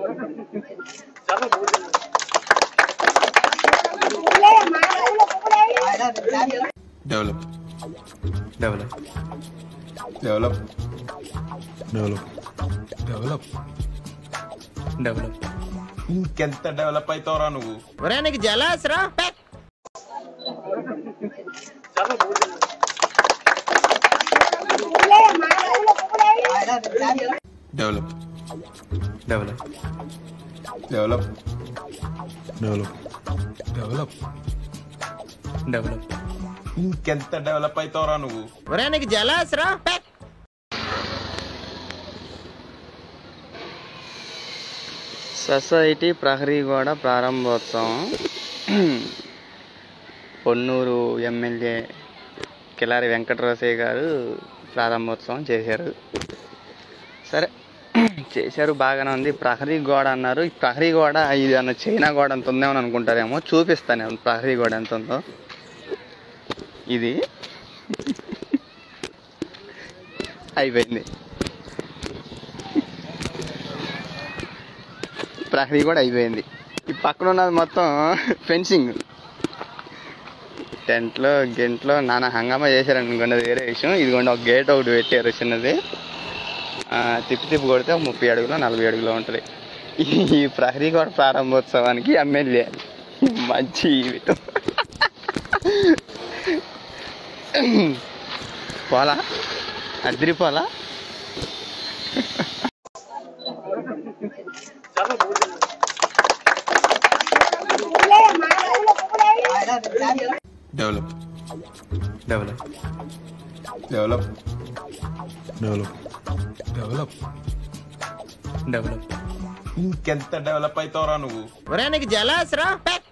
Develop develop develop develop develop develop ఇంకెంత develop అవుతావురా నువ్వు ఒరే నీకు జలాస్ రా పెక్. Develop develop develop develop develop develop ఇంకెంత డెవలప్ అవుతావురా నువ్వు ఒరే నీకు జలాస్ రా పెక్. సొసైటీ ప్రహరీ గోడ ప్రారంభోత్సవం పొన్నూరు ఎమ్మెల్యే కిలారి వెంకటరాసయ్య గారు ప్రారంభోత్సవం చేశారు సరే చేశారు బాగానే ఉంది ప్రహరీ గోడ అన్నారు ఈ ప్రహరీ గోడ ఇది అన్న చైనా గోడ ఎంత ఉందేమో అని అనుకుంటారేమో చూపిస్తాను నేను ప్రహరీ గోడ ఎంత ఉందో ఇది అయిపోయింది ప్రహరీ కూడా అయిపోయింది ఈ పక్కన ఉన్నది మొత్తం ఫెన్సింగ్ టెంట్లో గెంట్లో నానా హంగామా చేశారు అనుకోండి అది వేరే విషయం ఇదిగోండి ఒక గేట్ ఒకటి పెట్టారు చిన్నది ఆ, తిప్పి తిప్పి కొడితే ఒక ముప్పై అడుగులో నలభై అడుగులో ఉంటుంది ఈ ప్రహరీ కూడా ప్రారంభోత్సవానికి ఎమ్మెల్యే మంచి జీవితం పోలా అదిరిపోలా develop develop develop develop develop develop ఇంకెంత డెవలప్ అవుతావురా నువ్వు ఒరే నీకు జలాస్ రా పెక్.